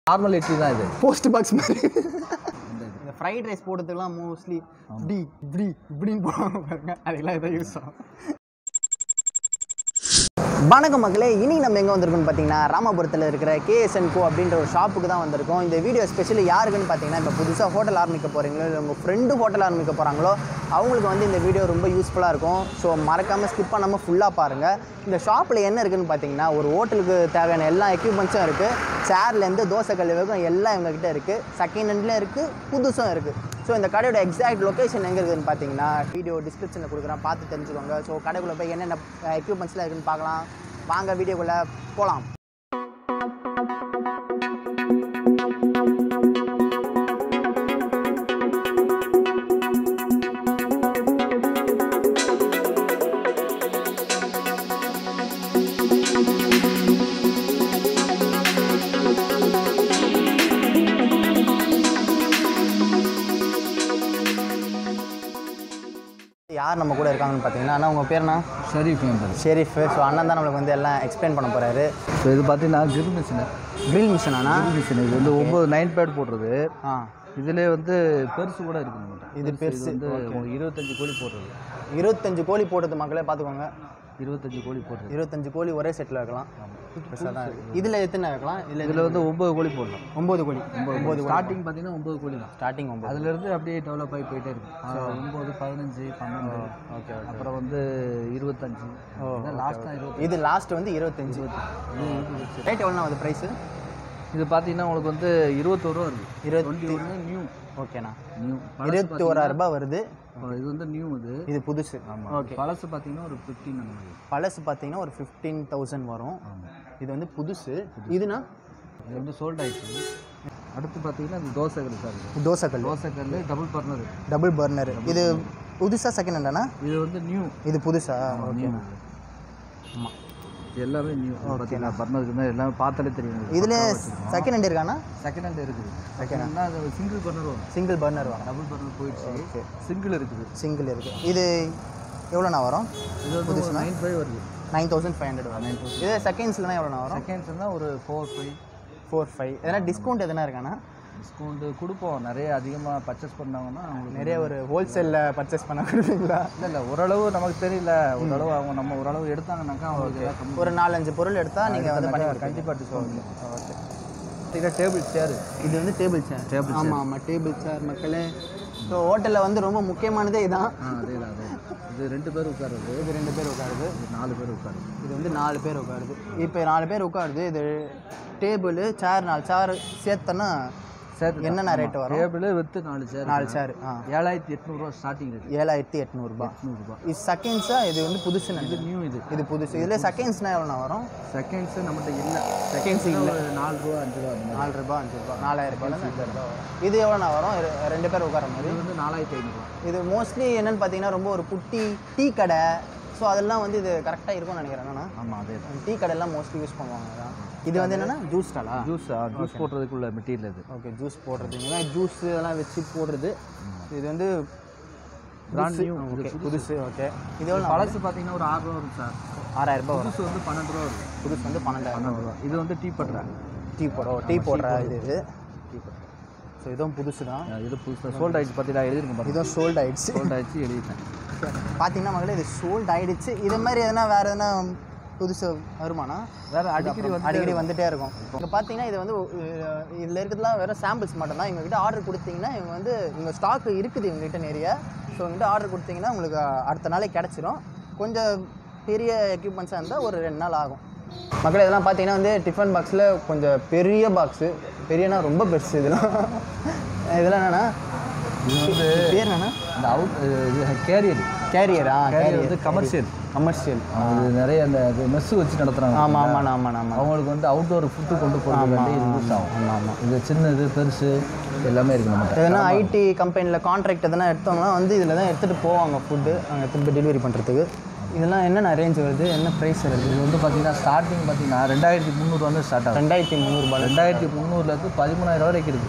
Normal idli தான் இது post box மாதிரி இந்த ஃப்ரைட் ரைஸ் போடுறதுக்குலாம் மோஸ்ட்லி இப்படி இப்படி இப்படின்னு போடுவாங்க பாருங்க அதுக்கெல்லாம் இதான் யூஸ் ஆகும் வணக்கம் மக்களே இன்னைக்கு நம்ம எங்கே வந்திருக்கோம்னு பார்த்தீங்கன்னா ராமபுரத்தில் இருக்கிற கேஎஸ்என் கோ அப்படின்ற ஒரு ஷாப்புக்கு தான் வந்திருக்கோம் இந்த வீடியோ ஸ்பெஷலி யாருக்குன்னு பார்த்தீங்கன்னா இப்போ புதுசாக ஹோட்டல் ஆரம்பிக்க போகிறீங்களோ இல்லை உங்கள் ஃப்ரெண்டு ஹோட்டல் ஆரம்பிக்க போகிறாங்களோ அவங்களுக்கு வந்து இந்த வீடியோ ரொம்ப யூஸ்ஃபுல்லாக இருக்கும் ஸோ மறக்காமல் ஸ்கிப் பண்ணாமல் ஃபுல்லாக பாருங்கள் இந்த ஷாப்பில் என்ன இருக்குன்னு பார்த்தீங்கன்னா ஒரு ஹோட்டலுக்கு தேவையான எல்லா எக்யூப்மெண்ட்ஸும் இருக்குது சேர்லேருந்து தோசை கல் வரைக்கும் எல்லாம் இவங்ககிட்ட இருக்குது செகண்ட் ஹேண்ட்லேயும் இருக்குது புதுசும் இருக்குது ஸோ இந்த கடையோட எக்ஸாக்ட் லொக்கேஷன் எங்கே இருக்குதுன்னு பார்த்தீங்கன்னா வீடியோ டிஸ்கிரிப்ஷனில் கொடுக்குறேன் பார்த்து தெரிஞ்சுக்கோங்க ஸோ கடைக்குள்ளே போய் என்னென்ன எக்யூப்மெண்ட்ஸ்லாம் இருக்குன்னு பார்க்கலாம் வாங்க வீடியோக்குள்ளே போகலாம் யார் நம்ம கூட இருக்காங்கன்னு பார்த்தீங்கன்னா அண்ணா உங்கள் பேர்னா ஷரீஃப் மெம்பர் ஷெரீஃப் ஸோ அண்ணன் தான் நம்மளுக்கு வந்து எல்லாம் எக்ஸ்பிளைன் பண்ண போகிறாரு ஸோ இது பார்த்தீங்கன்னா கிரில் மிஷினு க்ரில் மிஷின் அண்ணா கிரில் மிஷின் இது வந்து ஒம்பது நைன் பேட் போடுறது ஆ இதிலே வந்து பெருசு கூட இருக்குது நம்மகிட்ட. இது பெருசு, வந்து உங்களுக்கு இருபத்தஞ்சு கோழி போடுறது இருபத்தஞ்சு கோழி போடுறது மக்களே பார்த்துக்கோங்க இருபத்தஞ்சு கோழி போடுறது இருபத்தஞ்சு கோழி ஒரே செட்டில் வைக்கலாம் பெருசாக தான் இருக்குது இதில் எத்தனை வைக்கலாம் இல்லை இதில் வந்து ஒம்பது கோழி போடலாம் ஒம்பது கோழி ஒம்பது ஸ்டார்டிங் பார்த்தீங்கன்னா ஒம்பது கோழி தான் ஸ்டார்டிங் ஒம்பது அதுலேருந்து அப்படியே டெவலப் ஆகி போயிட்டே இருக்கும் ஒம்பது பதினஞ்சு பன்னெண்டு ஓகே ஓகே அப்புறம் வந்து இருபத்தஞ்சு லாஸ்ட்டாக இருபத்தி இது லாஸ்ட் வந்து இருபத்தஞ்சு ரேட் எவ்வளோ ஆகுது ப்ரைஸு இது பார்த்தீங்கன்னா உங்களுக்கு வந்து இருபத்தோரு ரூபா இருக்குது இருபத்தி ஒன்று நியூ ஓகேண்ணா நியூ இருபத்தி ஓராயிரம் ரூபாய் வருது இது வந்து நியூ இது இது புதுசு ஓகே பழசு பார்த்தீங்கன்னா ஒரு ஃபிஃப்டீன் அந்த மாதிரி பழசு பார்த்தீங்கன்னா ஒரு ஃபிஃப்டீன் தௌசண்ட் வரும் ஆமாம் இது வந்து புதுசு இதுனா இது வந்து சோல்ட் ஆயிடுச்சு அடுத்து பார்த்தீங்கன்னா இந்த தோசைகள் சார் இது. தோசைக்கல் தோசைக்கல் டபுள் பர்னர் டபுள் பர்னர் இது புதுசா செகண்ட் ஹேண்டாண்ணா இது வந்து நியூ இது புதுசா ஓகே நியூ ஆமாம் எல்லாமே நியூ பார்த்தீங்கன்னா பர்னருக்கு தான் எல்லாமே பார்த்தாலே தெரியும் உங்களுக்கு. இதில் செகண்ட் ஹேண்ட் இருக்காண்ணா செகண்ட் ஹேண்ட் இருக்குது செகண்ட் ஹேண்ட்னா அது சிங்கிள் பர்னர் வரும் சிங்கிள் பர்னர் வரும் டபுள் பர்னர் போயிடுச்சு சிங்கிள் இருக்குது சிங்கிள் இருக்குது இது எவ்வளோண்ணா வரும் இது வந்து நைன் ஃபைவ் வருது நைன் தௌசண்ட் ஃபைவ் ஹண்ட்ரட் வரும் இது செகண்ட்ஸ்லாம் எவ்வளோண்ணா வரும் செகண்ட்ஸ்னா ஒரு ஃபோர் ஃபைவ் ஃபோர் ஃபைவ் எதனா டிஸ்கவுண்ட் எதனா இருக்காண்ணா டிஸ்கவுண்ட்டு கொடுப்போம் நிறைய அதிகமாக பர்ச்சேஸ் பண்ணாங்கன்னா அவங்களுக்கு நிறைய ஒரு ஹோல்சேலில் பர்ச்சேஸ் பண்ண கொடுப்பீங்களா இல்லை இல்லை ஓரளவு நமக்கு தெரியல ஓரளவு அவங்க நம்ம ஓரளவு எடுத்தாங்கனாக்கா அவங்களுக்கு ஏதாவது கம்மி ஒரு நாலஞ்சு பொருள் எடுத்தால் நீங்கள் வந்து பண்ணி கொடுப்பீங்க. கண்டிப்பாக டிஸ்கவுண்ட் ஓகே இதை டேபிள் சேரு இது வந்து டேபிள் சேர் Table ஆமாம் ஆமாம் டேபிள் சேர் மக்களே ஸோ ஹோட்டலில் வந்து ரொம்ப முக்கியமானதே இதான் ஆ அதே தான் அதே தான். இது ரெண்டு பேர் உட்காருது இது ரெண்டு பேர் உட்காருது இது நாலு பேர் உட்காருது இது வந்து நாலு பேர் உட்காருது இப்போ நாலு பேர் உட்காருது இது டேபிள் சேர் நாலு சேர் சேர்த்தோன்னா சேர்த்து என்னென்ன ரேட் வரும் டேபிள் வித்து நாலு சேர் நாலு சேர் ஆ ஏழாயிரத்தி எட்நூறுரூவா ஸ்டார்டிங் ரேட் ஏழாயிரத்தி எட்நூறுபா எட்நூறுபா இது செகண்ட்ஸா இது வந்து புதுசு இது நினைக்கிறேன் நியூ இது இது புதுசு இதில் செகண்ட்ஸ்னால் எவ்வளோ வரும் செகண்ட்ஸ் நம்மகிட்ட இல்லை செகண்ட்ஸ் இல்லை ஒரு நாலு ரூபா அஞ்சு ரூபா அந்த மாதிரி நாலு ரூபா அஞ்சு ரூபா நாலாயிரம் ரூபாயிலேருந்து அஞ்சாயிரம் ரூபா வரும் இது எவ்வளோண்ணா வரும் ரெ- ரெண்டு பேர் உட்கார மாதிரி இது வந்து நாலாயிரத்தி ஐநூறுரூவா இது மோஸ்ட்லி என்னன்னு பார்த்தீங்கன்னா ரொம்ப ஒரு குட்டி டீ கடை ஸோ அதெல்லாம் வந்து இது கரெக்டாக இருக்கும்னு நினைக்கிறேன் என்னன்னா ஆமாம் அதே தான் டீ கடையெல்லாம் மோஸ்ட்லி யூஸ் பண்ணுவாங்க அதான். இது வந்து என்னன்னா ஜூஸ் ஸ்டாலா ஜூஸ் ஜூஸ் போடுறதுக்குள்ள மெட்டீரியல் இது ஓகே ஜூஸ் போடுறது இதெல்லாம் ஜூஸ் இதெல்லாம் வச்சு போடுறது இது வந்து Brand புதுசு. new. ஓகே புதுசு ஓகே இது எவ்வளோ பழசு பார்த்தீங்கன்னா ஒரு ஆறு ரூபா வரும் சார் ஆறாயிரம் ரூபாய் வரும் புதுசு வந்து பன்னெண்டு ரூபா வரும் புதுசு வந்து பன்னெண்டாயிரம் பன்னெண்டு ரூபா இது வந்து டீ பட்டுறேன் டீ போடுற டீ போடுற இது இது டீ போடுற ஸோ இதுவும் புதுசு தான் இது புதுசாக சோல்ட் ஆயிடுச்சு பார்த்தீங்களா எழுதிருக்கேன் பாருங்க இதுவும் சோல்ட் ஆயிடுச்சு சோல்ட் ஆயிடுச்சு எழுதிட்டேன் பார்த்தீங்கன்னா மகளே இது சோல்ட் ஆயிடுச்சு இது மாதிரி எதனா வேறு எதனா புதுசு வருமானா வேற அடிக்கடி வந்து அடிக்கடி வந்துட்டே இருக்கும் இங்கே பார்த்தீங்கன்னா இது வந்து அஹ், இதில் இருக்கிறதுலாம் வெறும் சாம்பிள்ஸ் மட்டும் தான் இவங்ககிட்ட ஆர்டர் கொடுத்தீங்கன்னா இவங்க வந்து இவங்க ஸ்டாக் இருக்குது இவங்ககிட்ட நிறைய ஸோ இவங்ககிட்ட ஆர்டர் கொடுத்தீங்கன்னா உங்களுக்கு அடுத்த நாளே கிடச்சிரும் கொஞ்சம் பெரிய எக்யூப்மெண்ட்ஸாக இருந்தால் ஒரு ரெண்டு நாள் ஆகும் மக்கள் இதெல்லாம் பார்த்தீங்கன்னா வந்து டிஃபன் பாக்ஸில் கொஞ்சம் பெரிய பாக்ஸு பெரியனா ரொம்ப பெருசு இதெல்லாம் இதெல்லாம் என்னென்னா இது வந்து பேர் என்னென்னா இந்த அவுட் இது கேரியர் கேரியரா கேரியர் வந்து கமர்ஷியல் கமர்ஷியல் அது நிறைய அந்த மெஸ்ஸு வச்சு நடத்துகிறாங்க ஆமாம் ஆமாம் ஆமாம் ஆமாம் அவங்களுக்கு வந்து அவுட்டோர் ஃபுட்டு கொண்டு போகிறது வேண்டி இது யூஸ் ஆகும் ஆமாம் ஆமாம் இது சின்னது பெருசு எல்லாமே இருக்கு நம்மகிட்ட எதனா ஐடி கம்பெனியில் கான்ட்ராக்ட் எதனா எடுத்தவங்களாம் வந்து இதில் தான் எடுத்துகிட்டு போவாங்க ஃபுட்டு அங்கே எடுத்துகிட்டு போய் டெலிவரி பண்ணுறதுக்கு இதெல்லாம் என்னென்ன ரேஞ்ச் வருது என்ன ப்ரைஸ் வருது இது வந்து பார்த்தீங்கன்னா ஸ்டார்டிங் பார்த்தீங்கன்னா ரெண்டாயிரத்தி முந்நூறு வந்து ஸ்டார்ட் ஆகும் ரெண்டாயிரத்தி முந்நூறுபா ரெண்டாயிரத்தி முந்நூறுலேருந்து பதிமூணாயிரம் வரைக்கும் இருக்குது அது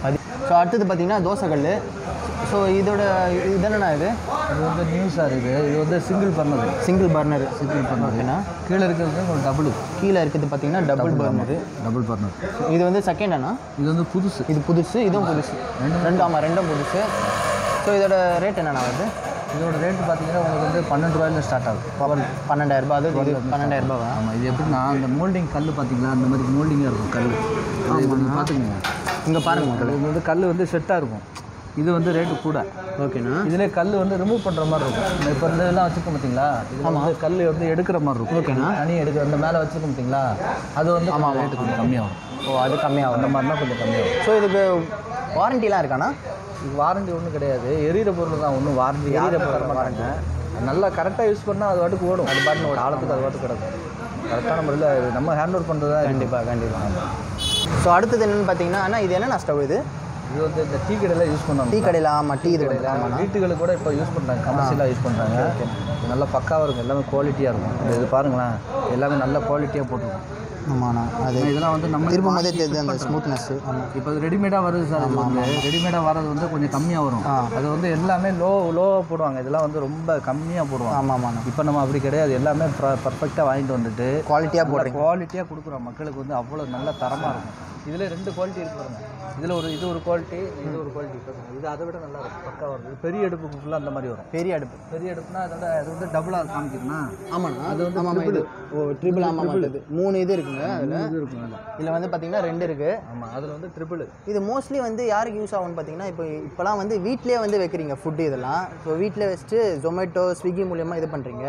ஸோ அடுத்தது பார்த்தீங்கன்னா தோசைக்கல் ஸோ இதோட இது என்னண்ணா இது இது வந்து நியூ சார் இது இது வந்து சிங்கிள் பண்ணது சிங்கிள் பர்னர் சிங்கிள் பண்ணது ஓகேண்ணா கீழே இருக்கிறது ஒரு டபுள் கீழே இருக்கிறது பார்த்தீங்கன்னா டபுள் பர்னர் டபுள் பர்னர் இது வந்து செகண்ட் அண்ணா இது வந்து புதுசு இது புதுசு இதுவும் புதுசு ரெண்டு ஆமாம் ரெண்டும் புதுசு ஸோ இதோட ரேட் என்னண்ணா வருது இதோட ரேட்டு பார்த்தீங்கன்னா உங்களுக்கு வந்து பன்னெண்டு ரூபாயில ஸ்டார்ட் ஆகுது பன்னெண்டாயிரம் ரூபாய் அது இது பன்னெண்டாயிரம் ரூபாவா ஆமாம் இது எப்படின்னா அந்த மோல்டிங் கல் பார்த்தீங்களா அந்த மாதிரி மோல்டிங்காக இருக்கும் கல் நீங்கள் பார்த்துக்கோங்க இங்கே பாருங்க மக்கள் இது வந்து கல் வந்து செட்டாக இருக்கும் இது வந்து ரேட்டு கூட ஓகேண்ணா இதிலே கல் வந்து ரிமூவ் பண்ணுற மாதிரி இருக்கும் இப்போ இந்த இதெல்லாம் வச்சுருக்கோம் பார்த்தீங்களா இது வந்து கல் வந்து எடுக்கிற மாதிரி இருக்கும் ஓகேண்ணா. தனி எடுக்கிற அந்த மேலே வச்சுருக்கோம் பார்த்தீங்களா அது வந்து ஆமாம் ரேட்டு கொஞ்சம் கம்மியாகும் ஓ அது கம்மியாகும் அந்த மாதிரினா கொஞ்சம் கம்மியாகும் ஸோ இதுக்கு வாரண்டிலாம் இருக்காண்ணா இது வாரண்டி ஒன்றும் கிடையாது எரியிற பொருள் தான் ஒன்றும் வாரண்டி எரியிற பொருள் வாரண்டி நல்லா கரெக்டாக யூஸ் பண்ணால் அது பாட்டுக்கு ஓடும் அது பாட்டு ஒரு ஆழத்துக்கு அது பாட்டுக்கு கிடக்கும் கரெக்டான முறையில் நம்ம ஹேண்ட் ஓவர் பண்ணுறது தான் கண்டிப்பாக கண்டிப்பாக ஸோ அடுத்தது என்னென்னு பார்த்தீங்கன்னா அண்ணா இது என்னண்ணா ஸ்டவ் இது இது வந்து இந்த டீ கடையில் யூஸ் பண்ணுவாங்க டீ கடையில் ஆமாம் டீ இது கடையில் ஆமாண்ணா வீட்டுகளுக்கு கூட இப்போ யூஸ் பண்ணுறாங்க கமர்ஷியலாக யூஸ் பண்ணுறாங்க நல்லா பக்காவாக இருக்கும் எல்லாமே குவாலிட்டியாக இருக்கும் இந்த இது பாருங்களேன் எல்லாமே நல்ல குவாலிட்டியாக போட்டிருக்கும் ஆமாண்ணா அது இதெல்லாம் வந்து நம்ம திரும்பும் போதே தெரியுது அந்த ஸ்மூத்னஸ்ஸு ஆமாம் இப்போ ரெடிமேடாக வருது சார் இது வந்து ரெடிமேடாக வர்றது வந்து கொஞ்சம் கம்மியாக வரும் அது வந்து எல்லாமே லோ லோவாக போடுவாங்க இதெல்லாம் வந்து ரொம்ப கம்மியாக போடுவாங்க ஆமாம் ஆமாண்ணா இப்போ நம்ம அப்படி கிடையாது எல்லாமே பர்ஃபெக்டாக வாங்கிட்டு வந்துட்டு குவாலிட்டியாக போடுறீங்க குவாலிட்டியாக கொடுக்குறோம் மக்களுக்கு வந்து அவ்வளோ நல்ல தரமாக இருக்கும் இதில் ரெண்டு குவாலிட்டி இருக்கு பாருங்க இதில் ஒரு இது ஒரு குவாலிட்டி இது ஒரு குவாலிட்டி இது அதை விட நல்லா இருக்கும் பக்கா வரும் இது பெரிய அடுப்புக்கு ஃபுல்லாக அந்த மாதிரி வரும் பெரிய அடுப்பு பெரிய அடுப்புனா அதோட அது வந்து டபுளாக காமிக்குதுன்னா ஆமாண்ணா அது வந்து ஆமாம் இது ஓ ட்ரிபிள் ஆமாம் இது மூணு இது இருக்குங்க அதில் இது இருக்கும் அதில் இதில் வந்து பார்த்தீங்கன்னா ரெண்டு இருக்குது ஆமாம் அதில் வந்து ட்ரிபிள் இது மோஸ்ட்லி வந்து யாருக்கு யூஸ் ஆகும்னு பார்த்தீங்கன்னா இப்போ இப்போலாம் வந்து வீட்டிலே வந்து வைக்கிறீங்க ஃபுட்டு இதெல்லாம் ஸோ வீட்டில் வச்சுட்டு ஜொமேட்டோ ஸ்விக்கி மூலியமாக இது பண்ணுறீங்க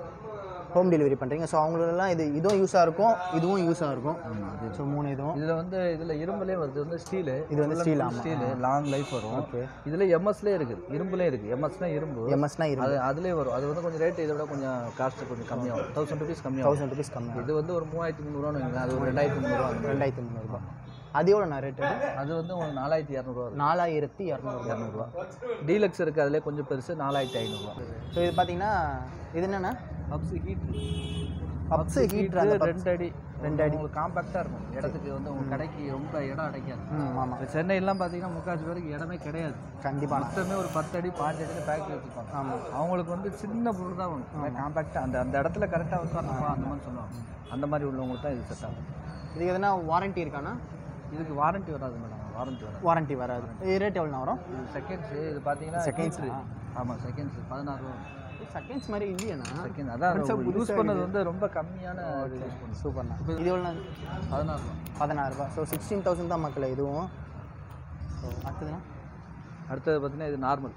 ஹோம் டெலிவரி பண்ணுறீங்க ஸோ அவங்களெல்லாம் இது இதுவும் யூஸாக இருக்கும் இதுவும் யூஸாக இருக்கும் ஸோ மூணு இதுவும் இதில் வந்து இதில் இரும்புலேயே வருது வந்து ஸ்டீலு இது வந்து ஸ்டீல் ஆமாம் ஸ்டீலு லாங் லைஃப் வரும் ஓகே இதில் எம்எஸ்லேயே இருக்குது இரும்புலேயே இருக்குது எம்எஸ்னா இரும்பு எம்எஸ்னா இருக்கு அது அதுலேயே வரும் அது வந்து கொஞ்சம் ரேட் இதை விட கொஞ்சம் காஸ்ட் கொஞ்சம் கம்மியாகும் தௌசண்ட் ருபீஸ் கம்மியாகும் தௌசண்ட் ருபீஸ் கம்மி இது வந்து ஒரு மூவாயிரத்தி முந்நூறுவான்னு வைங்களேன் அது ஒரு ரெண்டாயிரத்தி முந்நூறுவா ரெண்டாயிரத்தி முந்நூறுபா அது எவ்வளோ நான் ரேட்டு அது வந்து உங்களுக்கு நாலாயிரத்தி இரநூறுவா வரும் நாலாயிரத்தி இரநூறுபா இரநூறுவா டீலக்ஸ் இருக்குது அதிலே கொஞ்சம் பெருசு நாலாயிரத்தி ஐநூறுரூவா ஸோ இது பார்த்தீங்கன்னா இது என்னென்னா பப்ஸ் ஹீட் பப்ஸு ஹீட்ரு அந்த ரெண்டு அடி ரெண்டு அடி உங்களுக்கு காம்பாக்டாக இருக்கும் இடத்துக்கு வந்து உங்கள் கடைக்கு ரொம்ப இடம் அடைக்காது ம் ஆமாம் இப்போ சென்னையெல்லாம் பார்த்தீங்கன்னா முக்கால்வாசி பேருக்கு இடமே கிடையாது கண்டிப்பாக மொத்தமே ஒரு பத்து அடி பாஞ்சு அடியில் ஃபேக்ட்ரி வச்சுருப்பாங்க ஆமாம் அவங்களுக்கு வந்து சின்ன பொருள் தான் வேணும் காம்பாக்டாக அந்த அந்த இடத்துல கரெக்டாக உட்காரணுமா அந்த மாதிரி சொல்லுவாங்க அந்த மாதிரி உள்ளவங்களுக்கு தான் இது செட் ஆகும் இதுக்கு எதனா வாரண்ட்டி இருக்காண்ணா இதுக்கு வாரண்டி வராது மேடம் வாரண்டி வராது வாரண்ட்டி வராது இது ரேட் எவ்வளோ வரும் இது செகண்ட்ஸு இது பார்த்தீங்கன்னா Seconds செகண்ட்ஸு ஆமாம் செகண்ட்ஸு பதினாறு ரூபா செகண்ட்ஸ் மாதிரி இல்லையாண்ணா செகண்ட் அதான் யூஸ் பண்ணது வந்து ரொம்ப கம்மியான யூஸ் பண்ணுது சூப்பர்ண்ணா இது எவ்வளோ பதினாறு ரூபா பதினாறுரூபா ஸோ சிக்ஸ்டீன் தௌசண்ட் தான் மக்கள் இதுவும் ஸோ அடுத்ததுண்ணா அடுத்தது பார்த்தீங்கன்னா இது நார்மல்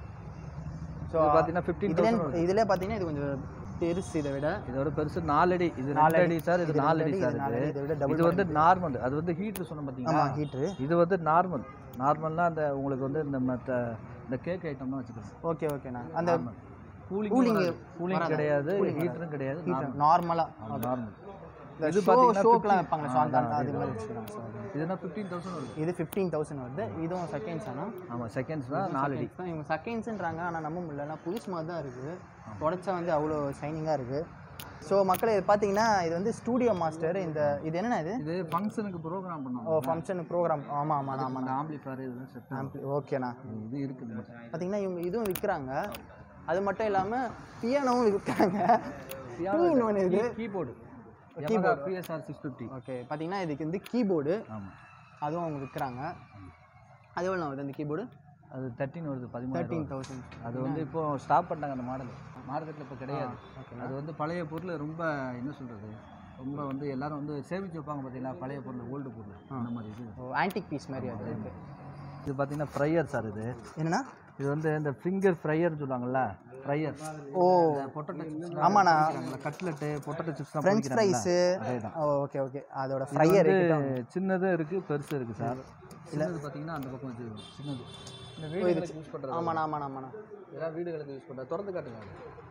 ஸோ இது பார்த்தீங்கன்னா ஃபிஃப்டீன் இதுல இதில் பார்த்தீங்கன்னா இது கொஞ்சம் பெருசு இதை விட இதோட பெருசு நாலு அடி இது நாலு அடி சார் இது நாலு அடி சார் நாலு அடி, இதை விட இது double இது வந்து நார்மல் அது வந்து ஹீட்ரு சொன்ன பார்த்தீங்களா ஆமாம் ஹீட்ரு இது வந்து நார்மல் நார்மல்னா அந்த உங்களுக்கு வந்து இந்த மற்ற இந்த கேக் ஐட்டம்லாம் வச்சுக்கலாம் ஓகே ஓகேண்ணா அந்த கூலிங் Cooling கூலிங் கிடையாது ஹீட்டரும் கிடையாது ஹீட்டர் நார்மலாக நார்மல் இந்த இது ஷோ பார்த்தீங்கன்னா ஷோக்கெலாம் வைப்பாங்க ஸோ அந்த அது மாதிரி வச்சுக்கலாம் ஸோ இதுனா ஃபிஃப்டீன் தௌசண்ட் வருது இது ஃபிஃப்டீன் தௌசண்ட் வருது இதுவும் செகண்ட்ஸ் ஆனால் ஆமாம் செகண்ட்ஸ் தான் நாலு அடி தான் இவங்க செகண்ட்ஸுன்றாங்க ஆனால் நம்ப முடியல புதுசு மாதிரி தான் இருக்குது உடச்சா வந்து அவ்வளோ ஷைனிங்காக இருக்குது ஸோ மக்களே இது பார்த்தீங்கன்னா இது வந்து ஸ்டூடியோ மாஸ்டர் இந்த இது என்னண்ணா இது இது ஃபங்க்ஷனுக்கு ப்ரோக்ராம் ஓ பண்ணுவாங்க ஃபங்க்ஷன் ப்ரோக்ராம் ஆமாம் ஆமாம் ஆமாம் அந்த ஆம்பிளிஃபயர் இதெல்லாம் செட் ஆம்பிளி ஓகேண்ணா இது இருக்குது மட்டும் பார்த்தீங்கன்னா இவங்க இதுவும் விற்கிறாங்க அது மட்டும் இல்லாமல் பியானோவும் விற்கிறாங்க ஒன்று இது keyboard keyboard PSR six fifty okay பார்த்தீங்கன்னா இதுக்கு வந்து கீபோர்டு ஆமாம் அதுவும் அவங்க விற்கிறாங்க அது எவ்வளோ வருது அந்த கீபோர்டு அது தேர்ட்டின் வருது பதிமூணு தேர்ட்டீன் தௌசண்ட் அது வந்து இப்போ ஸ்டாப் பண்ணிட்டாங்க அந்த மாடல் மார்க்கெட்டில் இப்போ கிடையாது அது வந்து பழைய பொருள் ரொம்ப என்ன சொல்கிறது ரொம்ப வந்து எல்லாரும் வந்து சேமிச்சு வைப்பாங்க பார்த்தீங்களா பழைய பொருள் ஓல்டு பொருள் அந்த மாதிரி இது ஓ ஆன்டிக் பீஸ் மாதிரி அது இருக்கு இது பார்த்தீங்கன்னா ஃப்ரையர் சார் இது என்னண்ணா இது வந்து இந்த ஃபிங்கர் ஃப்ரையர் சொல்லுவாங்கல்ல ஃப்ரையர் ஓ பொட்டேட்டோ சிப்ஸ் ஆமாண்ணா கட்லெட்டு பொட்டேட்டோ சிப்ஸ் தான் ஃப்ரெஞ்ச் ஃப்ரைஸு ஓகே ஓகே அதோட ஃப்ரையர் சின்னதும் இருக்குது பெருசும் இருக்குது சார் சின்னது பார்த்தீங்கன்னா அந்த பக்கம் வச்சுருக்கோம் சின்னது இந்த வீடுகளுக்கு யூஸ் பண்ணுறது ஆமாண்ணா ஆமாண்ணா ஆமாண்ணா இதெல்லாம் வீடுகளுக்கு யூஸ் பண்ணுறது திறந்து காட்டுங்க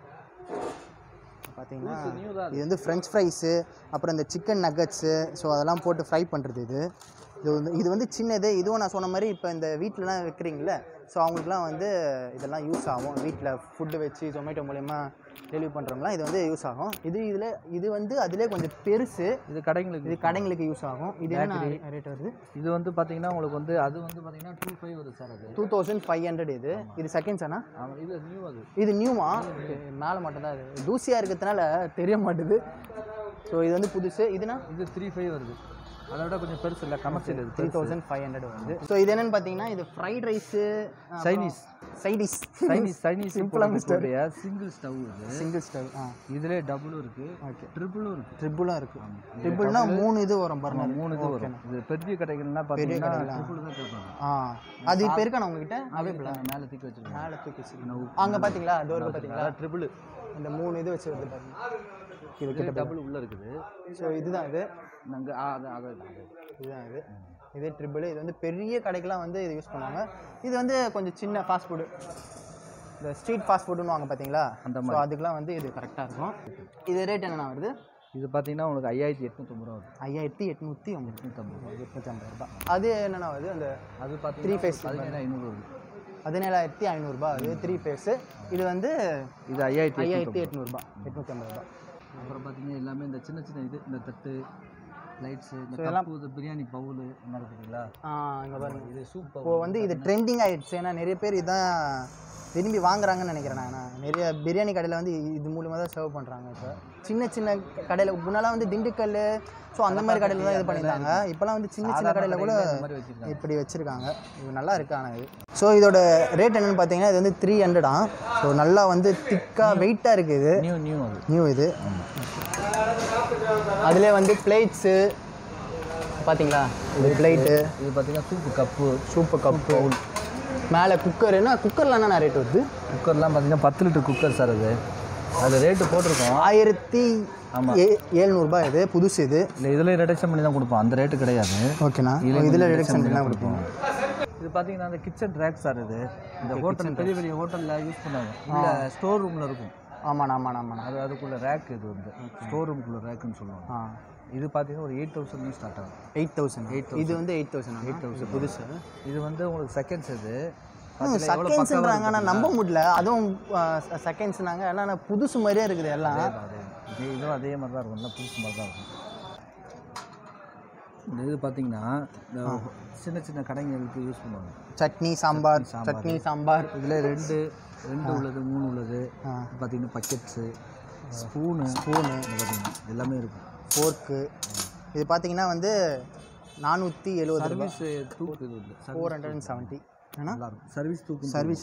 பார்த்தீங்கன்னா நியூ தான் இது வந்து ஃப்ரெஞ்ச் ஃப்ரைஸு அப்புறம் இந்த சிக்கன் நக்கட்ஸு ஸோ அதெல்லாம் போட்டு ஃப்ரை பண்ணுறது இது இது வந்து இது வந்து சின்னது இதுவும் நான் சொன்ன மாதிரி இப்போ இந்த வீட்டிலலாம் வைக்கிறீங்கள ஸோ அவங்களுக்குலாம் வந்து இதெல்லாம் யூஸ் ஆகும் வீட்டில் ஃபுட்டு வச்சு ஜொமேட்டோ மூலயமா டெலிவரி பண்ணுறவங்களாம் இது வந்து யூஸ் ஆகும் இது இதில் இது வந்து அதிலே கொஞ்சம் பெருசு இது கடைங்களுக்கு இது கடைங்களுக்கு யூஸ் ஆகும் இது என்ன ரேட் வருது இது வந்து பார்த்தீங்கன்னா உங்களுக்கு வந்து அது வந்து பார்த்தீங்கன்னா டூ ஃபைவ் வருது சார் அது டூ தௌசண்ட் ஃபைவ் ஹண்ட்ரட் இது இது செகண்ட்ஸ் அண்ணா ஆமாம் இது நியூ அது இது நியூமா மேலே மட்டும்தான் இது தூசியாக இருக்கிறதுனால தெரிய மாட்டுது ஸோ இது வந்து புதுசு இதுனா இது த்ரீ ஃபைவ் வருது அதை விட கொஞ்சம் பெருசு இல்லை கமர்ஷியல் இது த்ரீ தௌசண்ட் ஃபைவ் ஹண்ட்ரட் வருது ஸோ இது என்னன்னு பார்த்தீங்கன்னா இது fried rice Chinese. Side dish Chinese Chinese Simple ஆ சிம்பிளாக சிங்கிள் ஸ்டவ் இது சிங்கிள் ஸ்டவ் ஆ இதுலேயே டபுளும் இருக்குது ஓகே ட்ரிபிளும் இருக்குது ட்ரிபிளாக இருக்கு ட்ரிபிள்னா மூணு இது வரும் பர்னர் மூணு இது வரும் இது பெரிய கடைகள்லாம் பார்த்தீங்கன்னா ட்ரிபிள் தான் கேட்பாங்க ஆ அது இப்போ இருக்காண்ணா உங்ககிட்ட அவைபிளா மேலே தூக்கி வச்சிருக்கேன் மேலே தூக்கி வச்சிருக்கேன் அங்கே பார்த்தீங்களா டோருக்கு பார்த்தீங்களா ட்ரிபிள் இந்த மூணு இது வச்சு வருது பாருங்க இது இது டபுள் உள்ளே இருக்குது ஸோ இதுதான் இது நாங்கள் ஆ அது அது அது இதுதான் இது இது ட்ரிபிள் இது வந்து பெரிய கடைக்கெல்லாம் வந்து இது யூஸ் பண்ணுவாங்க இது வந்து கொஞ்சம் சின்ன ஃபாஸ்ட் ஃபுட்டு இந்த ஸ்ட்ரீட் ஃபாஸ்ட் ஃபுட்டுன்னு வாங்க பார்த்தீங்களா அந்த ஸோ அதுக்கெலாம் வந்து இது கரெக்டாக இருக்கும் இது ரேட் என்னென்ன வருது இது பார்த்தீங்கன்னா உங்களுக்கு ஐயாயிரத்தி எட்நூற்றம்பது ரூபா வருது ஐயாயிரத்தி எட்நூற்றி ஐம்பது எட்நூற்றம்பது எட்நூற்றி ஐம்பது ரூபாய் அது என்னென்ன வருது அந்த அது த்ரீ பார்த்தீங்கன்னா ஃபேஸ் பதினேழு ஐநூறு வருது பதினேழாயிரத்தி ஐநூறுரூபா அது த்ரீ ஃபேஸு இது வந்து இது ஐயாயிரத்தி ஐயாயிரத்தி எட்நூறுபா எட்நூற்றி ஐம்பது ரூபா அப்புறம் பார்த்தீங்கன்னா எல்லாமே இந்த சின்ன சின்ன இது இந்த தட்டு லைட்ஸு இந்த So, எல்லாம்- கப்பு இது பிரியாணி பவுலு என்ன இருக்குதுங்களா இங்கே பாருங்க இது சூப் இப்போ வந்து இது ட்ரெண்டிங் ஆயிடுச்சு ஏன்னா நிறைய பேர் இதான் விரும்பி வாங்குறாங்கன்னு நினைக்கிறேன் நான் நான் நிறைய பிரியாணி கடையில் வந்து இது மூலியமாக தான் சர்வ் பண்ணுறாங்க இப்போ சின்ன சின்ன கடையில் முன்னெல்லாம் வந்து திண்டுக்கல் ஸோ அந்த மாதிரி கடையில் தான் இது பண்ணியிருந்தாங்க இப்போலாம் வந்து சின்ன சின்ன கடையில் கூட இந்த மாதிரி வச்சிருக்காங்க இப்படி வச்சுருக்காங்க இது நல்லா இருக்கு ஆனால் இது ஸோ இதோட ரேட் என்னென்னு பார்த்தீங்கன்னா இது வந்து த்ரீ ஹண்ட்ரடா ஸோ நல்லா வந்து திக்காக வெயிட்டாக இருக்குது இது நியூ நியூ அது நியூ இது அதிலே வந்து பிளேட்ஸு பார்த்தீங்களா இது பிளேட்டு இது பார்த்தீங்கன்னா சூப்பு கப்பு சூப்பர் கப்பு மேலே குக்கர் என்ன குக்கரில் என்ன ரேட் வருது குக்கர்லாம் பார்த்தீங்கன்னா பத்து லிட்டர் குக்கர் சார் அது அது ரேட்டு போட்டிருக்கோம் ஆயிரத்தி ஆமா. ஏ ஏழ்நூறுபா இது புதுசு இது இல்லை இதில் ரிடக்ஷன் பண்ணி தான் கொடுப்போம் அந்த ரேட்டு கிடையாது ஓகேண்ணா இதுல இதில் கொஞ்சம் ரிடக்ஷன் reduction பண்ணி பண்ணி கொடுப்போம் இது பார்த்தீங்கன்னா அந்த கிச்சன் ரேக் சார் இது இந்த ஹோட்டல் பெரிய பெரிய ஹோட்டலில் யூஸ் பண்ணாங்க இல்லை ஸ்டோர் ரூமில் இருக்கும் ஆமாண்ணா ஆமாண்ணா ஆமாண்ணா அது அதுக்குள்ள ரேக் இது வந்து ஸ்டோர் ரூமுக்குள்ள ரேக்குன்னு சொல்லுவாங்க ஆ இது பார்த்தீங்கன்னா ஒரு எயிட் தௌசண்ட் ஸ்டார்ட் ஆகும் எயிட் தௌசண்ட் இது வந்து எயிட் தௌசண்ட் எயிட் தௌசண்ட் புதுசு இது வந்து உங்களுக்கு செகண்ட்ஸ் இது செகண்ட்ஸ்ன்றாங்க ஆனால் நம்ப முடியல அதுவும் செகண்ட்ஸ்னாங்க ஏன்னா புதுசு மாதிரியே இருக்குது எல்லாம் அதே இது இதுவும் அதே மாதிரி தான் இருக்கும் எல்லாம் புதுசு மாதிரி தான் இருக்கும் இந்த இது பார்த்தீங்கன்னா இந்த சின்ன சின்ன கடைங்களுக்கு யூஸ் பண்ணுவாங்க சட்னி சாம்பார் சட்னி சாம்பார் இதில் ரெண்டு ரெண்டு உள்ளது மூணு உள்ளது ஆ. பார்த்தீங்கன்னா பக்கெட்ஸு ஸ்பூனு ஸ்பூனு பார்த்தீங்கன்னா எல்லாமே இருக்கும் ஃபோர்க்கு இது பார்த்தீங்கன்னா வந்து நானூற்றி எழுபது ரூபா சர்வீஸ் தூக்கு இது இல்லை ஃபோர் ஹண்ட்ரட் அண்ட் செவன்ட்டி ஏன்னா நல்லா இருக்கும் சர்வீஸ் தூக்கு சர்வீஸ்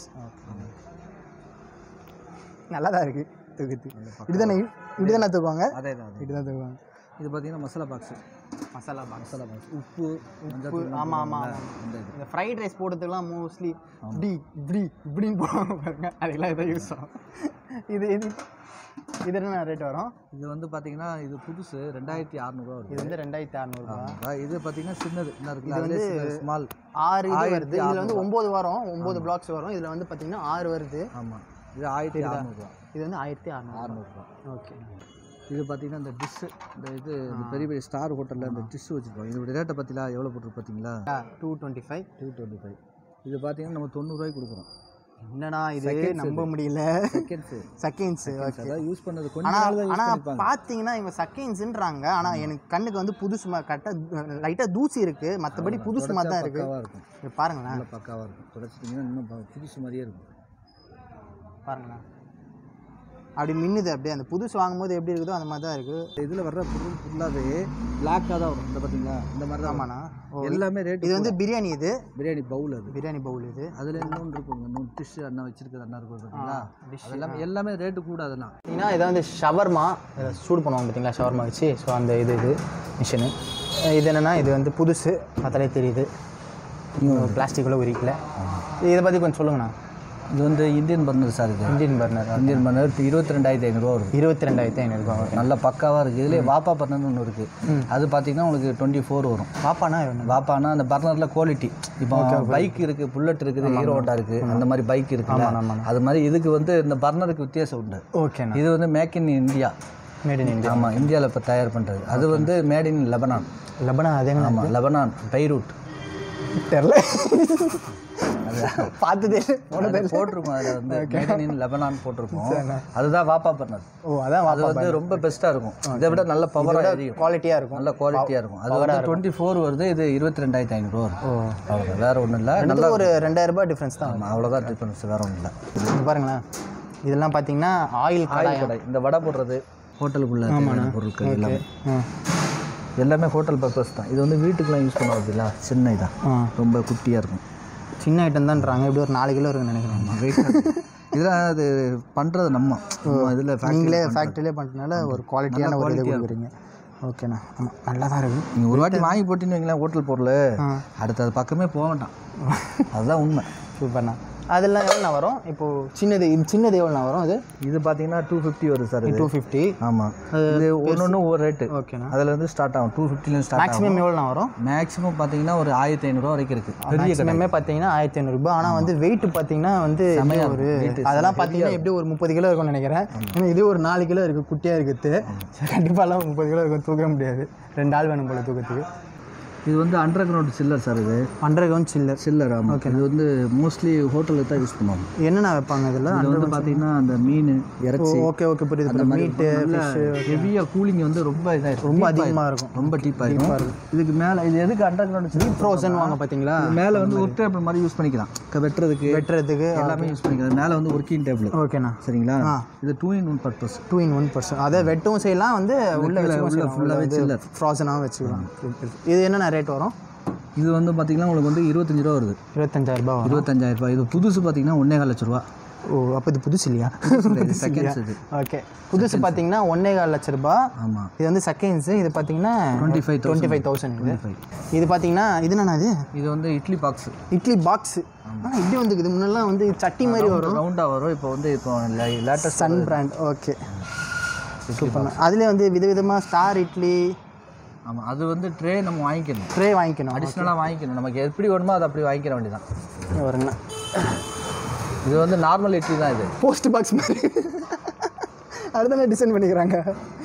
நல்லா தான் இருக்குது தூக்குது இப்படி தானே இப்படி தானே தூக்குவாங்க அதே தான் அதே இப்படி தான் தூக்குவாங்க இது பார்த்தீங்கன்னா masala box masala box masala box உப்பு உப்பு ஆமாம் ஆமாம் ஆமாம் இந்த இது இந்த ஃப்ரைட் ரைஸ் போடுறதுக்குலாம் மோஸ்ட்லி இப்படி இப்படி இப்படின்னு போடுவாங்க பாருங்க அதுக்கெல்லாம் இதை யூஸ் ஆகும் இது இது இது என்ன ரேட் வரும் இது வந்து பார்த்தீங்கன்னா இது புதுசு ரெண்டாயிரத்தி அறநூறுவா இது வருது வந்து ரெண்டாயிரத்தி அறநூறுபா ஆ, இது பார்த்தீங்கன்னா சின்னது என்ன இருக்குல்ல அதுலேயே ஸ்மால் ஆறு இது ஆயிரத்தி வருது இதில் வந்து ஒம்பது வரும் ஒம்பது பிளாக்ஸ் வரும் இதில் வந்து பார்த்தீங்கன்னா ஆறு வருது ஆமாம் இது ஆயிரத்தி அறநூறுவா இது வந்து ஆயிரத்தி அறநூறு அறநூறுவா ஓகே இது பார்த்தீங்கன்னா இந்த டிஷ்ஷு இந்த இது இந்த பெரிய பெரிய ஸ்டார் ஹோட்டலில் இந்த டிஷ் வச்சுருக்கோம் இதோட ரேட்டை பற்றிலாம் எவ்வளோ போட்டுருக்கு பார்த்தீங்களா two twenty five two twenty five இது பார்த்தீங்கன்னா நம்ம தொண்ணூறுரூவாய்க்கு கொடுக்குறோம் என்னடா இது நம்ப முடியல செகண்ட்ஸு செகண்ட்ஸு அதாவது யூஸ் பண்ணது கொஞ்ச ஆனால் நாள் தான் யூஸ் ஆனால் பண்ணிப்பாங்க பார்த்தீங்கன்னா இவங்க செகண்ட்ஸுன்றாங்க ஆனால் எனக்கு கண்ணுக்கு வந்து புதுசு கரெக்டாக லைட்டாக தூசி இருக்குது மற்றபடி புதுசு மாதிரி தான் இருக்குது பக்காவாக இருக்கும் இது பாருங்களேன் நல்லா பக்காவாக இருக்கும் தொடச்சிட்டிங்கன்னா இன்னும் ப- புதுசு மாதிரியே இருக்கும் பாருங்களேன் அப்படி மின்னுது அப்படியே அந்த புதுசு வாங்கும்போது எப்படி இருக்குதோ அந்த மாதிரி தான் இருக்குது இதில் வர்ற பொருள் ஃபுல்லாகவே பிளாக்காக தான் வரும் இந்த பார்த்தீங்களா இந்த மாதிரி தான் ஆமாண்ணா ஓ, எல்லாமே ரேட் இது வந்து பிரியாணி இது பிரியாணி பவுல் அது பிரியாணி பவுல் இது அதில் இன்னொன்று இருக்குங்க இன்னொன்று டிஷ் அண்ணா வச்சிருக்கிறது அண்ணா இருக்கும் பார்த்தீங்களா அது எல்லாமே எல்லாமே ரேட்டு கூட அதெல்லாம் பார்த்தீங்கன்னா இதை வந்து ஷவர்மா இதை சூடு பண்ணுவாங்க பார்த்தீங்களா ஷவர்மா வச்சு ஸோ அந்த இது இது மிஷினு இது என்னென்னா இது வந்து புதுசு பார்த்தாலே தெரியுது பிளாஸ்டிக்குள்ளே உரிக்கல இதை பற்றி கொஞ்சம் சொல்லுங்கண்ணா இது வந்து இந்தியன் பர்னர் சார் இது இந்தியன் பர்னர் இந்தியன் பர்னர் இருபத்தி ரெண்டாயிரத்தி ஐநூறுரூவா வருது இருபத்தி ரெண்டாயிரத்தி ஐநூறுபா நல்ல பக்காவாக இருக்குது இதுலேயே வாப்பா பர்னர்னு ஒன்று இருக்குது அது பார்த்தீங்கன்னா உங்களுக்கு டுவெண்ட்டி ஃபோர் வரும் பாப்பாண்ணா வேணும் வாப்பானா அந்த பர்னரில் குவாலிட்டி இப்போ பைக் இருக்குது புல்லட் இருக்குது ஹீரோ ஹோண்டா இருக்குது அந்த மாதிரி பைக் இருக்குல்ல ஆமாண்ணா. அது மாதிரி இதுக்கு வந்து இந்த பர்னருக்கு வித்தியாசம் உண்டு ஓகேண்ணா இது வந்து make in India made in India ஆமாம் இந்தியாவில் இப்போ தயார் பண்ணுறது அது வந்து மேட் இன் லெபனான் லெபனா அதேங்க ஆமாம் லெபனான் பைரூட் தெரில பார்த்ததே அது போட்டிருக்கோம் அதில் வந்து மேட் இன் லெபனான் போட்டிருக்கோம் அதுதான் வாப்பா பண்ணது ஓ அதான் அது வந்து ரொம்ப பெஸ்ட்டாக இருக்கும் இதை விட நல்ல பவராக எரியும் குவாலிட்டியாக இருக்கும் நல்ல குவாலிட்டியாக இருக்கும் அது வந்து டுவெண்ட்டி ஃபோர் வருது இது இருபத்தி ரெண்டாயிரத்தி ஐநூறுரூவா வரும் ஓ அவ்வளோதான் வேறு ஒன்றும் இல்லை நல்லா ரெண்டுக்கும் ஒரு ரெண்டாயிரம் ரூபாய் டிஃப்ரென்ஸ் தான் ஆமாம் அவ்வளோதான் டிஃபரன்ஸ் வேறு ஒன்றும் இல்லை இது பாருங்களேன் இதெல்லாம் பார்த்தீங்கன்னா ஆயில் ஆயில் கடை இந்த வடை போடுறது ஹோட்டலுக்குள்ள தேவையான பொருட்கள் எல்லாமே ஆ எல்லாமே ஹோட்டல் பர்பஸ் தான் இது வந்து வீட்டுக்குலாம் யூஸ் பண்ணுறது இல்லை சின்ன இதான் ஆ ரொம்ப குட்டியாக இருக்கும் சின்ன ஐட்டம் தான்றாங்க எப்படி ஒரு நாலு கிலோ இருக்குன்னு நினைக்கிறேன் வெயிட் இதெல்லாம் அது பண்ணுறது நம்ம இதில் நீங்களே ஃபேக்ட்ரியிலே பண்ணுறதுனால ஒரு குவாலிட்டியான ஒரு இது கொடுக்குறீங்க ஓகேண்ணா ஆமாம் நல்லா தான் இருக்குது நீங்கள் ஒரு வாட்டி வாங்கி போட்டின்னு வைங்களேன் ஹோட்டல் பொருள் ஆ அடுத்து அது பக்கமே போக வேண்டாம் அதுதான் உண்மை சூப்பர்ண்ணா அதெல்லாம் எவ்வளோண்ணா வரும் இப்போது சின்னது இது சின்னது எவ்வளோண்ணா வரும் அது இது பார்த்தீங்கன்னா டூ ஃபிஃப்டி வருது சார் இது டூ ஃபிஃப்டி ஆமாம் இது ஒன்று ஒன்று ஒவ்வொரு ரேட்டு ஓகேண்ணா அதில் இருந்து ஸ்டார்ட் ஆகும் டூ ஃபிஃப்டிலேருந்து ஸ்டார்ட் ஆகும் மேக்ஸிமம் எவ்வளோண்ணா வரும் மேக்ஸிமம் பார்த்தீங்கன்னா ஒரு ஆயிரத்தி ஐநூறுரூவா வரைக்கும் இருக்குது பெரிய கடை மேக்ஸிமமே பார்த்தீங்கன்னா ஆயிரத்தி ஐநூறுரூபா ஆனால் வந்து வெயிட் பார்த்தீங்கன்னா வந்து எப்படி ஒரு அதெல்லாம் பார்த்தீங்கன்னா எப்படி ஒரு முப்பது கிலோ இருக்கும்னு நினைக்கிறேன் ஏன்னா இது ஒரு நாலு கிலோ இருக்குது குட்டியாக இருக்குது கண்டிப்பாலாம் முப்பது கிலோ இருக்கும் தூக்க முடியாது ரெண்டு ஆள் வேணும் போல தூக்கத்துக்கு இது வந்து அண்டர் கிரவுண்ட் சில்லர் சார் இது ஹண்ட்ரட் கவுண்ட் சில்லர் சில்லர் ஆமாம் இது வந்து மோஸ்ட்லி ஹோட்டலுக்கு தான் யூஸ் பண்ணுவாங்க என்னென்ன வைப்பாங்க இதில் இது வந்து பார்த்தீங்கன்னா அந்த மீன் இறைச்சி ஓகே ஓகே புரியுது புரியுது மீட்டு ஹெவியாக கூலிங் வந்து ரொம்ப இதாக ரொம்ப அதிகமாக இருக்கும் ரொம்ப டீப்பாக இருக்கும் இதுக்கு மேலே இது எதுக்கு அண்டர் கிரவுண்ட் டீப் ஃப்ரோசன் வாங்க பார்த்தீங்களா மேலே வந்து ஒர்க் டேபிள் மாதிரி யூஸ் பண்ணிக்கலாம் க- வெட்டுறதுக்கு வெட்டுறதுக்கு எல்லாமே யூஸ் பண்ணிக்கலாம் மேலே வந்து ஒர்க்கிங் டேபிள் ஓகேண்ணா சரிங்களா ஆ. இது two in one purpose two in one percent அதை வெட்டவும் செய்யலாம் வந்து உள்ள வச்சுக்கலாம் ஃபுல்லாகவே சில்லர் ஃப்ராசனாகவும் வச்சுக்கலாம் இது என்னென்ன ரேட் வரும் இது வந்து பார்த்தீங்கன்னா உங்களுக்கு வந்து இருபத்தஞ்சு ரூபா வருது இருபத்தஞ்சாயிரம் ரூபாய் வரும் இருபத்தஞ்சாயிரம் ரூபாய் இது புதுசு பார்த்தீங்கன்னா ஒன்றே கால் லட்ச ரூபா ஓ அப்போ இது புதுசு இல்லையா இது செகண்ட்ஸ் இது ஓகே புதுசு பார்த்தீங்கன்னா ஒன்றே கால் லட்ச ரூபாய் ஆமாம் இது வந்து செகண்ட்ஸு இது பார்த்தீங்கன்னா twenty five twenty five thousand இது ஃபைவ் இது பார்த்தீங்கன்னா இது என்னண்ணா இது இது வந்து இட்லி பாக்ஸ் இட்லி பாக்ஸு ஆனால் இப்படி வந்துக்குது முன்னெல்லாம் வந்து சட்டி மாதிரி வரும் ரவுண்டாக வரும் இப்போ வந்து இப்போ latest sun brand okay super அதுலேயே வந்து விதவிதமாக ஸ்டார் இட்லி ஆமாம் அது வந்து ட்ரே நம்ம வாங்கிக்கணும் ட்ரே வாங்கிக்கணும் அடிஷ்னலாக வாங்கிக்கணும் நமக்கு எப்படி வேணுமோ அதை அப்படி வாங்கிக்கிற வேண்டியதான் இங்க வருங்கண்ணா இது வந்து நார்மல் இட்லி தான் இது போஸ்ட் பாக்ஸ் மாதிரி அடுத்த டிசைன் பண்ணிக்கிறாங்க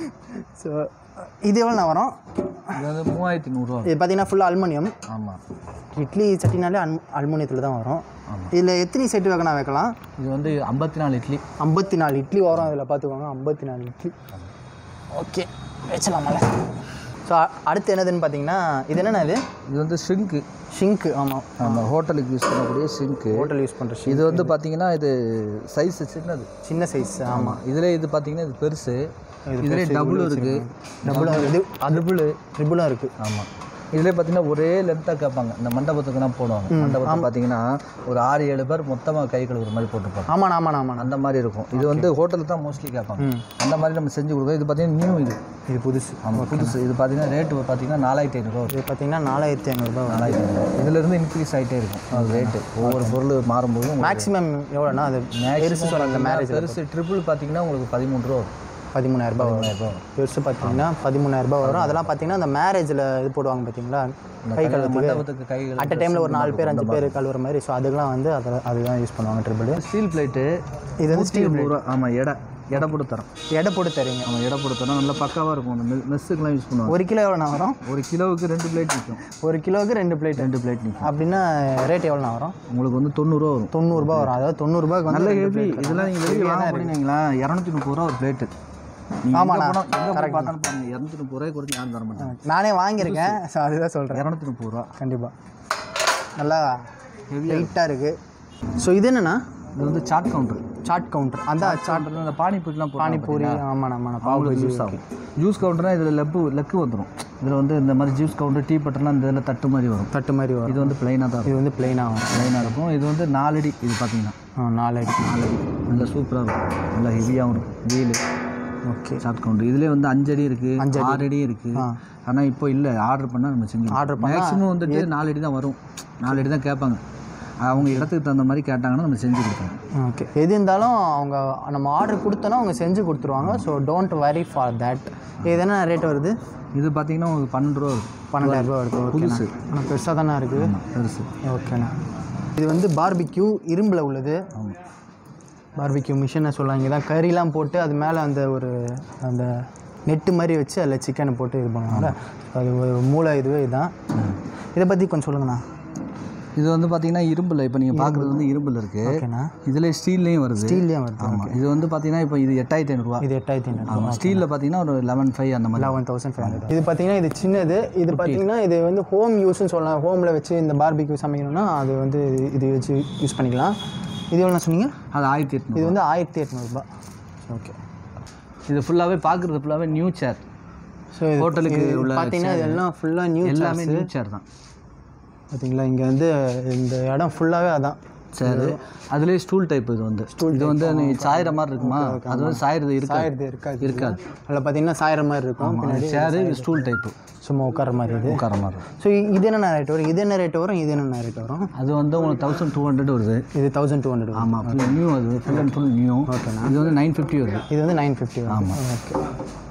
ஸோ இது எவ்வளோ வரும் இது வந்து மூவாயிரத்தி நூறுரூவா இது பார்த்தீங்கன்னா ஃபுல்லாக அலுமினியம் ஆமாம் இட்லி சட்டினாலே அல் அலுமினியத்தில் தான் வரும் இதில் எத்தனை செட்டு வேகனா வைக்கலாம் இது வந்து ஐம்பத்தி நாலு இட்லி ஐம்பத்தி நாலு இட்லி வரும் அதில் பார்த்துக்கோங்க ஐம்பத்தி நாலு இட்லி ஓகே வச்சலாமல ஸோ அடுத்து என்னதுன்னு பார்த்தீங்கன்னா இது என்னென்ன இது இது வந்து ஷிங்க்கு ஷிங்க்கு ஆமாம் நம்ம ஹோட்டலுக்கு யூஸ் பண்ணக்கூடிய ஷிங்க்கு ஹோட்டல் யூஸ் பண்ணுற ஷிங்க் இது வந்து பார்த்தீங்கன்னா இது சைஸ் சின்னது சின்ன சைஸ் ஆமாம் ஆமாம் இதில் இது பார்த்தீங்கன்னா இது பெருசு இதுலேயே டபுள் இருக்குது டபுளும் இது ட்ரிபிள் ட்ரிபிளும் இருக்குது ஆமாம் இதுலேயே பார்த்தீங்கன்னா ஒரே லென்த்தாக கேட்பாங்க இந்த மண்டபத்துக்குலாம் போடுவாங்க மண்டபத்துக்கு பார்த்தீங்கன்னா ஒரு ஆறு ஏழு பேர் மொத்தமாக கை கழுவுற மாதிரி போட்டுருப்பாங்க ஆமாண்ணா ஆமாண்ணா ஆமாண்ணா அந்த மாதிரி இருக்கும் இது வந்து ஹோட்டலுக்கு தான் மோஸ்ட்லி கேட்பாங்க அந்த மாதிரி நம்ம செஞ்சு கொடுக்குறோம் இது பார்த்தீங்கன்னா நியூ இது இது புதுசு ஆமாம் புதுசு இது பார்த்தீங்கன்னா ரேட்டு பார்த்தீங்கன்னா நாலாயிரத்தி ஐநூறுரூவா வரும் இது பார்த்தீங்கன்னா நாலாயிரத்தி ஐநூறுரூபா வரும் நாலாயிரத்தி ஐநூறுரூவா இதுலேருந்து இன்க்ரீஸ் ஆகிட்டே இருக்கும் அது ரேட்டு ஒவ்வொரு பொருள் மாறும்போதும் மேக்ஸிமம் எவ்வளோண்ணா அது பெருசு சொன்னாங்க மேரேஜ் பெருசு ட்ரிபிள் பார்த்தீங்கன்னா உங்களுக்கு பதிமூணு ரூபா வரும் பதிமூணாயிரரூபா வரும் பெருசு பார்த்தீங்கன்னா பதிமூணாயிரரூபா வரும் அதெல்லாம் பார்த்தீங்கன்னா அந்த மேரேஜில் இது போடுவாங்க பார்த்தீங்களா கை கழுவுறதுக்கு மண்டபத்துக்கு கை அட் டைமில் ஒரு நாலு பேர் அஞ்சு பேர் கழுவுற மாதிரி ஸோ அதுக்கெலாம் வந்து அதை அதுதான் யூஸ் பண்ணுவாங்க ட்ரிபிள் ஸ்டீல் பிளேட்டு இது வந்து ஸ்டீல் ரூபா ஆமாம் எடை எடை போட்டு தரோம் எடை போட்டு தரீங்க ஆமாம் எடை போட்டு தரோம் நல்லா பக்காவாக இருக்கும் அந்த மெ- மெஸ்ஸுக்கெலாம் யூஸ் பண்ணுவாங்க ஒரு கிலோ எவ்வளோண்ணா வரும் ஒரு கிலோவுக்கு ரெண்டு பிளேட் நிற்கும் ஒரு கிலோவுக்கு ரெண்டு பிளேட் ரெண்டு பிளேட் நிற்கும் அப்படின்னா ரேட் எவ்வளோண்ணா வரும் உங்களுக்கு வந்து தொண்ணூறுரூவா வரும் தொண்ணூறுரூபா வரும் அதாவது தொண்ணூறுபாய்க்கு வந்து நல்ல ரெண்டு ஹெவி plate. இதெல்லாம் நீங்கள் வெளியே வாங்க போனீங்களா இரநூத்தி முப்பது ரூபா ஒரு பிளேட்டு ஆமாண்ணா. எங்கே போய் பார்த்தாலும் பாருங்க இரநூத்தி முப்பது ரூபாய் குறைச்சி யாரும் தர மாட்டாங்க நானே வாங்கியிருக்கேன் ஸோ அதுதான் சொல்கிறேன் இரநூத்தி முப்பது ரூபா கண்டிப்பாக நல்லா வெயிட்டாக இருக்குது ஸோ இது என்னண்ணா இது வந்து சாட் கவுண்டர் சாட் கவுண்டர் அந்த சாட் கவுண்டர் இந்த பானிபூரிலாம் பானிபூரி ஆமாண்ணா ஆமாண்ணா பாவு அவங்களுக்கு யூஸ் ஆகும் ஜூஸ் கவுண்டர்னா இதில் லெப்பு லெக்கு வந்துடும் இதில் வந்து இந்த மாதிரி ஜூஸ் கவுண்டர் டீ பட்டர்லாம் இந்த இதில் தட்டு மாதிரி வரும் தட்டு மாதிரி வரும் இது வந்து பிளைனாக தான் இருக்கும் இது வந்து பிளெயினாக வரும் பிளைனாக இருக்கும் இது வந்து நாலடி இது பார்த்தீங்கன்னா ஆ நாலு அடி நாலடி நல்லா சூப்பராக இருக்கும் நல்லா ஹெவியாகவும் இருக்கும் வீலு ஓகே ஷார்ட் கவுண்டர் இதுலேயே வந்து அஞ்சடி இருக்குது ஆறு அடி இருக்குது ஆனால் இப்போ இல்லை ஆர்டர் பண்ணால் நம்ம செஞ்சு Order மேக்ஸிமம் வந்துட்டு நாலு அடி தான் வரும் நாலு அடி தான் கேட்பாங்க அவங்க இடத்துக்கு தகுந்த மாதிரி கேட்டாங்கன்னா நம்ம செஞ்சு கொடுப்போம் ஓகே எது இருந்தாலும் அவங்க நம்ம ஆர்டர் கொடுத்தோன்னா அவங்க செஞ்சு கொடுத்துருவாங்க so don't worry for that இது என்ன ரேட் வருது இது பார்த்தீங்கன்னா உங்களுக்கு பன்னெண்டு ரூபா வரும் பன்னெண்டாயிரம் ரூபா வருது ஓகே புதுசு. ஆனால் பெருசாக தானே இருக்குது ஆமாம் பெருசு ஓகேண்ணா இது வந்து பார்பிக்யூ இரும்பில் உள்ளது ஆமாம் பார்பிக்யூ மிஷினை சொல்லலாம் இங்கே தான் கறிலாம் போட்டு அது மேலே அந்த ஒரு அந்த நெட்டு மாதிரி வச்சு அதில் சிக்கனை போட்டு இது பண்ணுவாங்க அது ஒரு மூளை இதுவே இதுதான் இதை பற்றி கொஞ்சம் சொல்லுங்கண்ணா இது வந்து பார்த்தீங்கன்னா இரும்பில் இப்போ நீங்கள் பார்க்குறது வந்து இரும்பில் இருக்குது ஓகேண்ணா இதில் ஸ்டீல்லையும் வருது ஸ்டீல்லையும் வருது ஆமாம் இது வந்து பார்த்தீங்கன்னா இப்போ இது எட்டாயிரத்தி ஐநூறுரூவா இது எட்டாயிரத்தி ஐநூறு ஆமாம் ஸ்டீலில் பார்த்தீங்கன்னா ஒரு லெவன் ஃபைவ் அந்த மாதிரி லெவன் தௌசண்ட் ஃபைவ் ஹண்ட்ரட் இது பார்த்தீங்கன்னா இது சின்னது இது பார்த்தீங்கன்னா இது வந்து ஹோம் யூஸ்னு சொல்லலாம் ஹோமில் வச்சு இந்த பார்பிக்யூ சமைக்கணும்னா அது வந்து இது- இது வச்சு யூஸ் பண்ணிக்கலாம் இது எவ்வளோ சொன்னீங்க அது ஆயிரத்தி எட்நூறு இது வந்து ஆயிரத்தி எட்நூறுபா ஓகே இது ஃபுல்லாகவே பார்க்குறது ஃபுல்லாகவே நியூ சேர் ஸோ இது ஹோட்டலுக்கு உள்ள பார்த்தீங்கன்னா இதெல்லாம் ஃபுல்லாக நியூ எல்லாமே நியூ சேர் தான் பார்த்தீங்களா இங்கே வந்து இந்த இடம் ஃபுல்லாகவே அதான் சேர் அதுலேயே ஸ்டூல் டைப் இது வந்து இது வந்து நீ சாயிற மாதிரி இருக்குமா அது வந்து சாயிறது இருக்காது சாயறது இருக்காது இருக்காது அதில் பார்த்தீங்கன்னா சாயிற மாதிரி இருக்கும் பின்னாடி சேரு ஸ்டூல் டைப்பு சும்மா உட்கார மாதிரி இது உட்கார மாதிரி இருக்கும் ஸோ இது என்ன ரேட் வரும் இது என்ன ரேட் வரும் இது என்ன ரேட் வரும் அது வந்து உங்களுக்கு தௌசண்ட் டூ ஹண்ட்ரட் வருது இது தௌசண்ட் டூ ஹண்ட்ரட் ஆமாம் ஃபுல் நியூ அது ஃபுல் அண்ட் ஃபுல் நியூ இது வந்து நைன் ஃபிஃப்டி வருது இது வந்து நைன் ஃபிஃப்டி ஆமாம் ஓகே